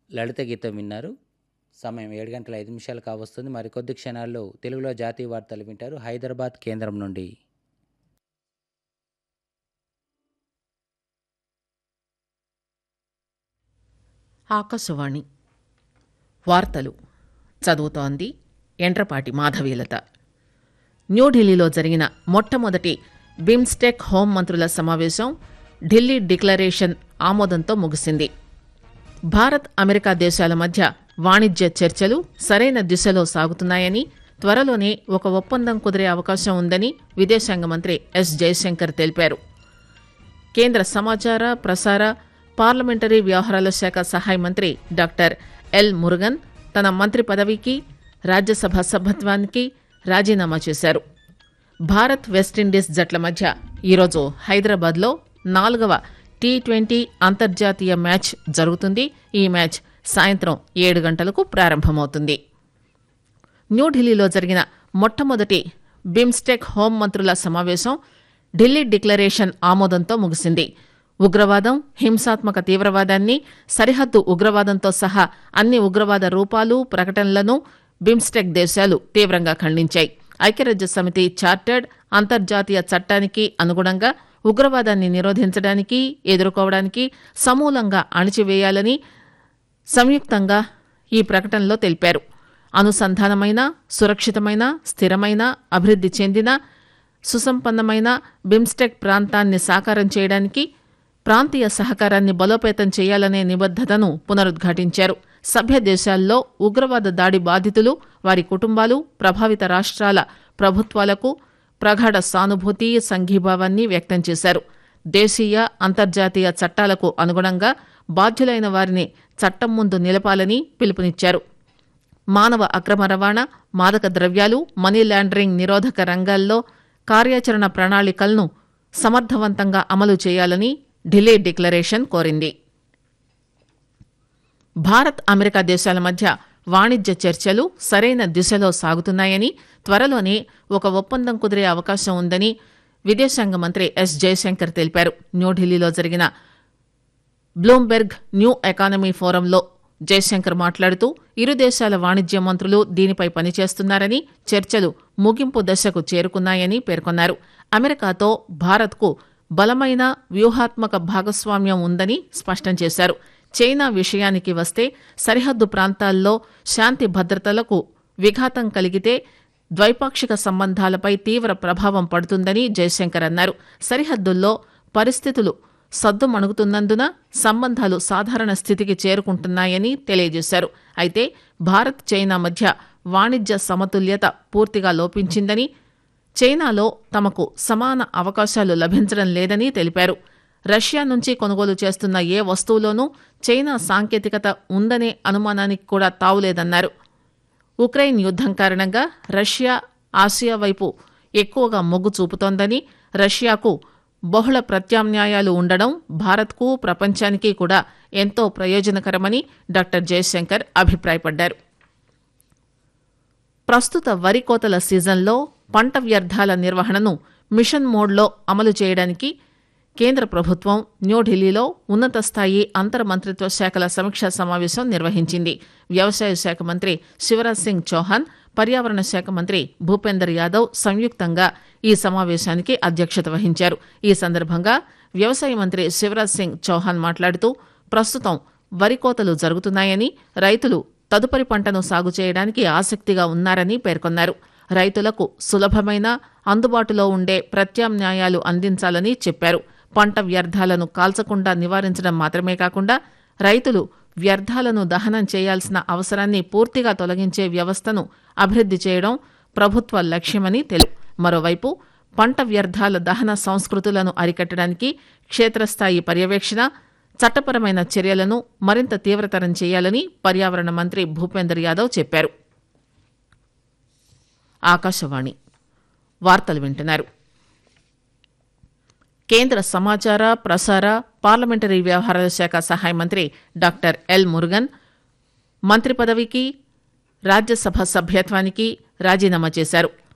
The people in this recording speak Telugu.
లలిత గీతం విన్నారు సమయం ఏడు గంటల ఐదు నిమిషాలు కావస్తుంది మరికొద్ది క్షణాల్లో తెలుగులో జాతీయ వార్తలు వింటారు హైదరాబాద్ కేంద్రం నుండి ఆకాశవాణి వార్తలు చదువుతోంది ఎండ్రపాటి మాధవీలత న్యూఢిల్లీలో జరిగిన మొట్టమొదటి బిమ్స్టెక్ హోం మంత్రుల సమావేశం ఢిల్లీ డిక్లరేషన్ ఆమోదంతో ముగిసింది భారత్ అమెరికా దేశాల మధ్య వాణిజ్య చర్చలు సరైన దిశలో సాగుతున్నాయని త్వరలోనే ఒక ఒప్పందం కుదిరే అవకాశం ఉందని విదేశాంగ మంత్రి ఎస్ జయశంకర్ తెలిపారు కేంద్ర సమాచార ప్రసార పార్లమెంటరీ వ్యవహారాల శాఖ సహాయ మంత్రి డాక్టర్ ఎల్ మురుగన్ తన మంత్రి పదవికి రాజ్యసభ సభ్యత్వానికి రాజీనామా చేశారు భారత్ వెస్టిండీస్ జట్ల మధ్య ఈరోజు హైదరాబాద్లో నాలుగవ టీ ట్వంటీ అంతర్జాతీయ మ్యాచ్ జరుగుతుంది ఈ మ్యాచ్ సాయంత్రం ఏడు గంటలకు ప్రారంభమవుతుంది న్యూఢిల్లీలో జరిగిన మొట్టమొదటి బిమ్స్టెక్ హోం మంత్రుల సమావేశం ఢిల్లీ డిక్లరేషన్ ఆమోదంతో ముగిసింది ఉగ్రవాదం హింసాత్మక తీవ్రవాదాన్ని సరిహద్దు ఉగ్రవాదంతో సహా అన్ని ఉగ్రవాద రూపాలు ప్రకటనలను బిమ్స్టెక్ దేశాలు తీవ్రంగా ఖండించాయి ఐక్యరాజ్య సమితి చార్టర్డ్ అంతర్జాతీయ చట్టానికి అనుగుణంగా ఉగ్రవాదాన్ని నిరోధించడానికి ఎదుర్కోవడానికి సమూలంగా అణిచివేయాలని సంయుక్తంగా ఈ ప్రకటనలో తెలిపారు అనుసంధానమైన సురక్షితమైన స్థిరమైన అభివృద్ధి చెందిన సుసంపన్నమైన బిమ్స్టెక్ ప్రాంతాన్ని సాకారం చేయడానికి ప్రాంతీయ సహకారాన్ని బలోపేతం చేయాలనే నిబద్దతను పునరుద్ఘాటించారు సభ్య దేశాల్లో ఉగ్రవాద దాడి బాధితులు వారి కుటుంబాలు ప్రభావిత రాష్ట్రాల ప్రభుత్వాలకు ప్రగాఢ సానుభూతి సంఘీభావాన్ని వ్యక్తం చేశారు దేశీయ అంతర్జాతీయ చట్టాలకు అనుగుణంగా బాధ్యులైన వారిని చట్టం ముందు నిలపాలని పిలుపునిచ్చారు మానవ అక్రమ రవాణా మాదక ద్రవ్యాలు మనీ లాండరింగ్ నిరోధక రంగాల్లో కార్యాచరణ ప్రణాళికలను సమర్థవంతంగా అమలు చేయాలని ఢిల్లీ డిక్లరేషన్ కోరింది భారత్ అమెరికా దేశాల మధ్య వాణిజ్య చర్చలు సరైన దిశలో సాగుతున్నాయని త్వరలోనే ఒక ఒప్పందం కుదిరే అవకాశం ఉందని విదేశాంగ మంత్రి ఎస్ జయశంకర్ తెలిపారు న్యూఢిల్లీలో జరిగిన బ్లూంబెర్గ్ న్యూ ఎకానమీ ఫోరంలో జయశంకర్ మాట్లాడుతూ ఇరు దేశాల వాణిజ్య మంత్రులు దీనిపై పనిచేస్తున్నారని చర్చలు ముగింపు దశకు చేరుకున్నాయని పేర్కొన్నారు అమెరికాతో భారత్కు బలమైన వ్యూహాత్మక భాగస్వామ్యం ఉందని స్పష్టం చేశారు చైనా విషయానికి వస్తే సరిహద్దు ప్రాంతాల్లో శాంతి భద్రతలకు విఘాతం కలిగితే ద్వైపాక్షిక సంబంధాలపై తీవ్ర ప్రభావం పడుతుందని జయశంకర్ అన్నారు సరిహద్దుల్లో పరిస్థితులు సద్దుమణుగుతున్నందున సంబంధాలు సాధారణ స్థితికి చేరుకుంటున్నాయని తెలియజేశారు అయితే భారత్ చైనా మధ్య వాణిజ్య సమతుల్యత పూర్తిగా లోపించిందని చైనాలో తమకు సమాన అవకాశాలు లభించడం లేదని తెలిపారు రష్యా నుంచి కొనుగోలు చేస్తున్న ఏ వస్తువులోనూ చైనా సాంకేతికత ఉందనే అనుమానానికి కూడా తావులేదన్నారు ఉక్రెయిన్ యుద్దం కారణంగా రష్యా ఆసియా వైపు ఎక్కువగా మొగ్గు చూపుతోందని రష్యాకు బహుళ ప్రత్యామ్నాయాలు ఉండడం భారత్కు ప్రపంచానికి కూడా ఎంతో ప్రయోజనకరమని డాక్టర్ జయశంకర్ అభిప్రాయపడ్డారు ప్రస్తుత వరి కోతల సీజన్లో పంట వ్యర్థాల నిర్వహణను మిషన్ మోడ్లో అమలు చేయడానికి కేంద్ర ప్రభుత్వం న్యూఢిల్లీలో ఉన్నత స్థాయి అంతర్ మంత్రిత్వ శాఖల సమీక్షా సమావేశం నిర్వహించింది వ్యవసాయ శాఖ మంత్రి శివరాజ్ సింగ్ చౌహాన్ పర్యావరణ శాఖ మంత్రి భూపేందర్ యాదవ్ సంయుక్తంగా ఈ సమావేశానికి అధ్యక్షత వహించారు ఈ సందర్భంగా వ్యవసాయ మంత్రి శివరాజ్ సింగ్ చౌహాన్ మాట్లాడుతూ ప్రస్తుతం వరి కోతలు జరుగుతున్నాయని రైతులు తదుపరి పంటను సాగు చేయడానికి ఆసక్తిగా ఉన్నారని పేర్కొన్నారు రైతులకు సులభమైన అందుబాటులో ఉండే ప్రత్యామ్నాయాలు అందించాలని చెప్పారు పంట వ్యర్థాలను కాల్చకుండా నివారించడం మాత్రమే కాకుండా రైతులు వ్యర్థాలను దహనం చేయాల్సిన అవసరాన్ని పూర్తిగా తొలగించే వ్యవస్థను అభివృద్ధి చేయడం ప్రభుత్వ లక్ష్యమని తెలు మరోవైపు పంట వ్యర్థాల దహన సంస్కృతులను అరికట్టడానికి క్షేత్రస్థాయి పర్యవేక్షణ చట్టపరమైన చర్యలను మరింత తీవ్రతరం చేయాలని పర్యావరణ మంత్రి భూపేందర్ యాదవ్ చెప్పారు ఆకాశవాణి వార్తలు వింటున్నారు కేంద్ర సమాచార ప్రసార పార్లమెంటరీ వ్యవహారాల శాఖ సహాయ మంత్రి డాక్టర్ ఎల్ మురుగన్ మంత్రి పదవికి రాజ్యసభ సభ్యత్వానికి రాజీనామా చేశారు